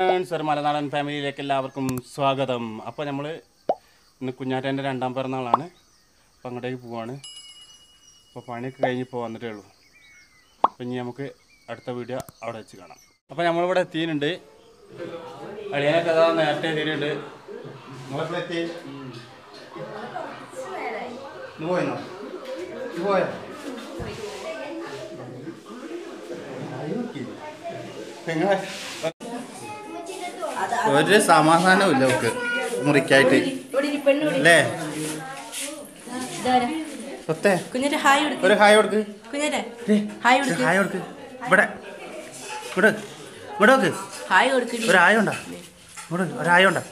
Friends ഒരു മലനാടൻ ഫാമിലിയിലേക്ക് എല്ലാവർക്കും സ്വാഗതം അപ്പോൾ നമ്മൾ ഇന്ന് കുഞ്ഞാറ്റേൻ്റെ രണ്ടാം പിറന്നാളാണ് അപ്പോൾ അങ്ങോട്ടേക്ക് പോവാണ് അപ്പോൾ പണിയൊക്കെ കഴിഞ്ഞ് ഇപ്പോൾ വന്നിട്ടേ ഉള്ളൂ അപ്പോൾ ഇനി നമുക്ക് അടുത്ത വീഡിയോ അവിടെ വെച്ച് കാണാം അപ്പോൾ നമ്മളിവിടെ എത്തിയിട്ടുണ്ട് അളിയനൊക്കെ അതാ നേരത്തെ എത്തിയിട്ടുണ്ട് നിങ്ങളെപ്പോൾ എത്തി ഇന്ന് പോയിന്നോ ഇത് പോയോ എങ്ങനെ ഒരു സമാധാനവും ഇല്ല അവക്ക് മുറിക്കായിട്ട് അല്ലേ ഒത്തേ കുഞ്ഞിന്റെ ഹായ് കൊടുക്ക് ഒരു ഹായ് കൊടുക്ക് കുഞ്ഞിന്റെ ഹായ് ഒരു കൊടുക്ക് ഹായ് കൊടുക്ക് ഇവിടെ ഇവിടെ ഇവിടെ നോക്ക് ഹായ് കൊടുക്ക് ഒരു ഹായ് ഉണ്ടോ ഇവിടെ ഒരു ഹായ് ഉണ്ടോ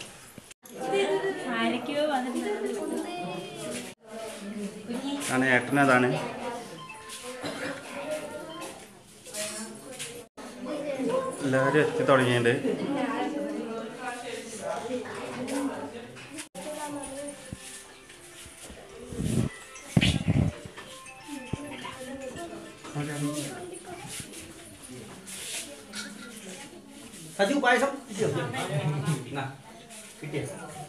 ആണ് ഏട്ടനതാണ് എല്ലാവരും എത്തി തുടങ്ങിയിട്ടുണ്ട് സജു പായസം കിട്ടിയോ എന്നാ, കിട്ടിയോ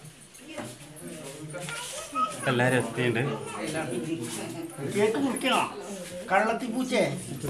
എല്ലാവരും എത്തിയിട്ടുണ്ട് കേക്ക് മുറിക്കണോ കള്ളത്തി പൂച്ചേ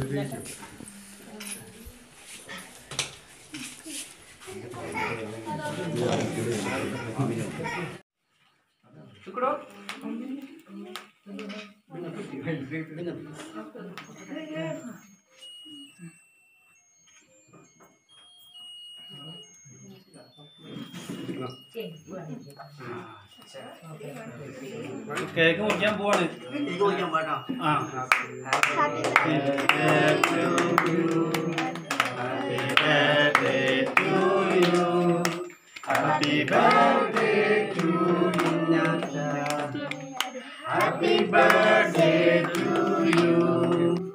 കേക്ക് മുറിക്കാൻ പോവാണ് കേക്ക് മുറിക്കാൻ പാട്ടോ ആ Happy birthday to you. Happy birthday to you.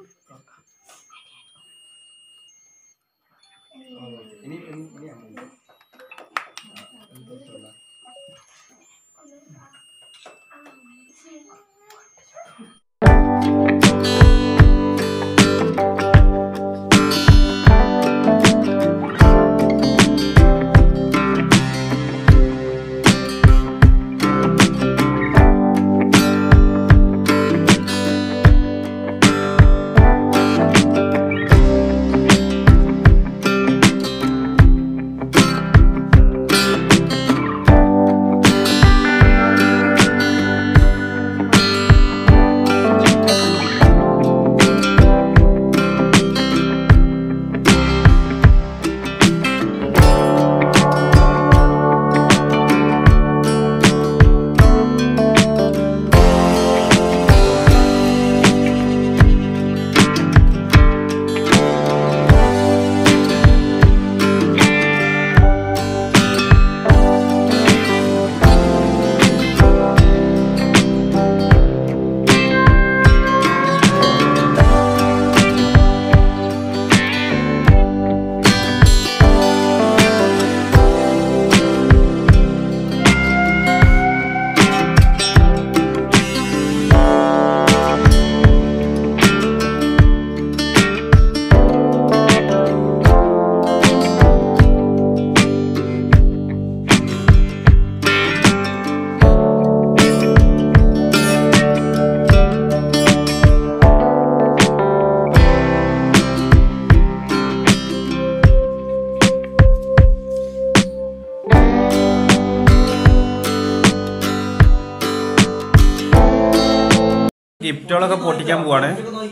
ഗിഫ്റ്റുകളൊക്കെ പൊട്ടിക്കാൻ പോവാണ്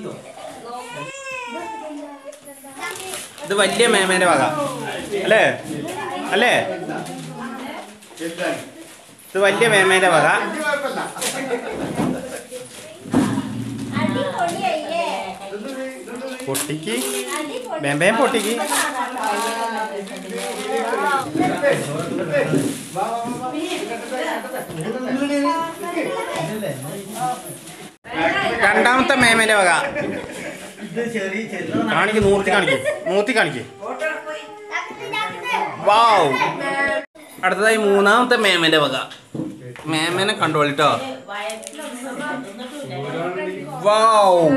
ഇത് വലിയ മേമേന്റെ വക അല്ലേ അല്ലേ ഇത് വലിയ മേമേന്റെ വക പൊട്ടിക്ക് മേമ്പേം പൊട്ടിക്ക് രണ്ടാമത്തെ മേമേന്റെ വക ഇത് ചെറിയ ചെറിയ കാണിക്ക് നൂർത്തി കാണിക്ക് നൂത്തി കാണിക്ക് വാവ് അടുത്തതായി മൂന്നാമത്തെ മേമേന്റെ വക മേമേനെ കണ്ടോളിട്ടോ വാവ്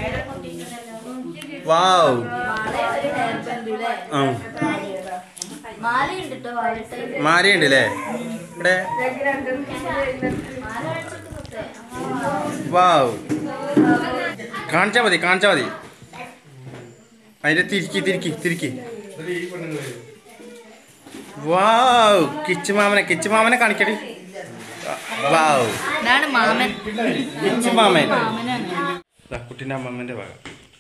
വാവ് ആ മാലയുണ്ട് കേട്ടോ വാഴത്തെ മാരിയുണ്ട് അല്ലേ ഇവിടെ മാല അടിച്ചിട്ട് സത്തേ. വാവ് കാണിച്ചാ മതി കാണിച്ചാ മതി അതിന്റെ തിരിക്കി തിരിക്കി തിരിക്കി വാവ് കിച്ചു മാമനെ കിച്ചു മാമനെ കാണിക്കടി വാവ് ഇതാണ് മാമൻ കിച്ചു മാമൻ മാമനാണ് ദാ കുട്ടീൻ്റെ അമ്മമ്മൻ്റെ ഭാഗം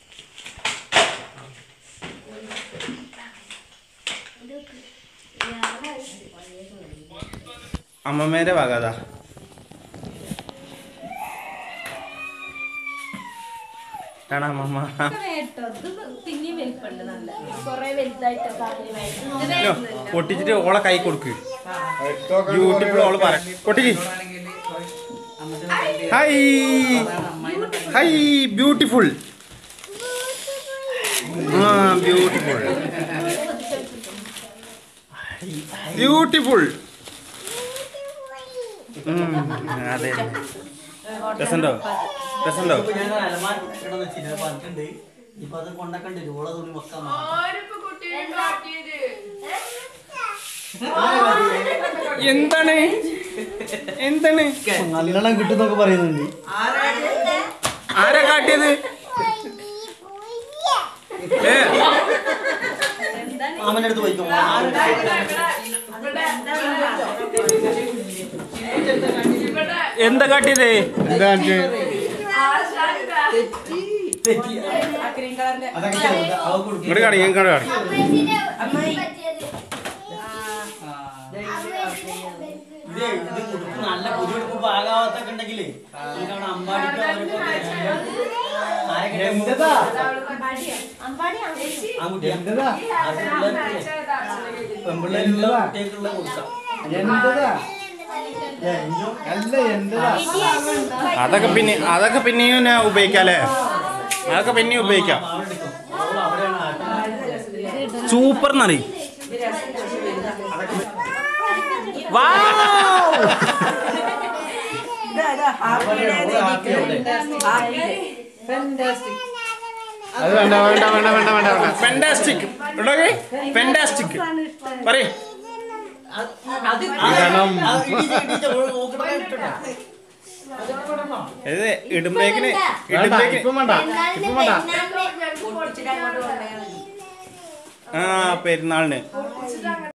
അമ്മമ്മേൻ്റെ ഭാഗം അതാ കാണാ അമ്മമ്മ പിന്നെയും വലിപ്പമുണ്ട് നല്ല കൊറേ വലുതായിട്ടൊക്കെ ആഗ്രഹമായിട്ട് ഇല്ലോ, പൊട്ടിച്ചിട്ട് ഓളെ കൈ കൊടുക്ക് ബ്യൂട്ടിഫുൾ ഓള് പറ പൊട്ടിക്ക് ഹൈ ഹൈ ബ്യൂട്ടിഫുൾ ആ ബ്യൂട്ടിഫുൾ ബ്യൂട്ടിഫുൾ അതെ രസമുണ്ടോ രസമുണ്ടോ ഇപ്പൊ ഞാൻ അലമാര കിടന്ന് വെച്ചിട്ട് പറഞ്ഞിട്ടുണ്ട് ഇപ്പൊ അത് കൊണ്ടക്കണ്ട് ഓള തുണി വെക്കാൻ എന്താണ് എന്താണ് നല്ലോണം കിട്ടുന്നൊക്കെ പറയുന്നുണ്ട് ആരാ കാട്ടിയത് ഏ മാമന്റെ അടുത്ത് പോയിക്കോ എന്താ കാട്ടിയത് അതൊക്കെ ചെറുതാ. അവ കൊടുക്കും ഇങ്ങോട്ട് കാണി ഇങ്ങോട്ട് കാണി ഇതേ ഇത് കുടുക്ക് നല്ല പുതിയെടുപ്പ് പാകാവത്തൊക്കെ ഉണ്ടെങ്കിലേ നമുക്കവിടെ അമ്പാടിക്ക് അവർക്കൊക്കെ ആരൊക്കെ ആൺകുട്ടിയാ? അത് പിള്ളേർക്ക് പെൺപിള്ളേരുള്ള കുട്ടികൾക്കുള്ള കൊടുക്കാം അതൊക്കെ പിന്നെ അതൊക്കെ പിന്നെയും ഞാൻ ഉപയോഗിക്കാം അല്ലേ അതൊക്കെ പിന്നെയും ഉപയോഗിക്കാം മാവെടുക്കും ഓൾ അവിടെയാണ് ആക്കുന്നത്. സൂപ്പർ എന്നറി അത് വേണ്ട വേണ്ട വേണ്ട വേണ്ട വേണ്ട വേണ്ട ഫെന്റാസ്റ്റിക് ഫെന്റാസ്റ്റിക് പറയേ ഇടണം ആ, ഇടിച്ച് ഇടിച്ച് ഓള് നോക്കണേ ഇട്ടിട്ടാ. ഇത് ഇടുമ്പേക്കിന് വേണ്ട ഇടുമ്പേക്കിന് ഇപ്പം വേണ്ട ഇപ്പം വേണ്ട ആ പെരുന്നാളിന്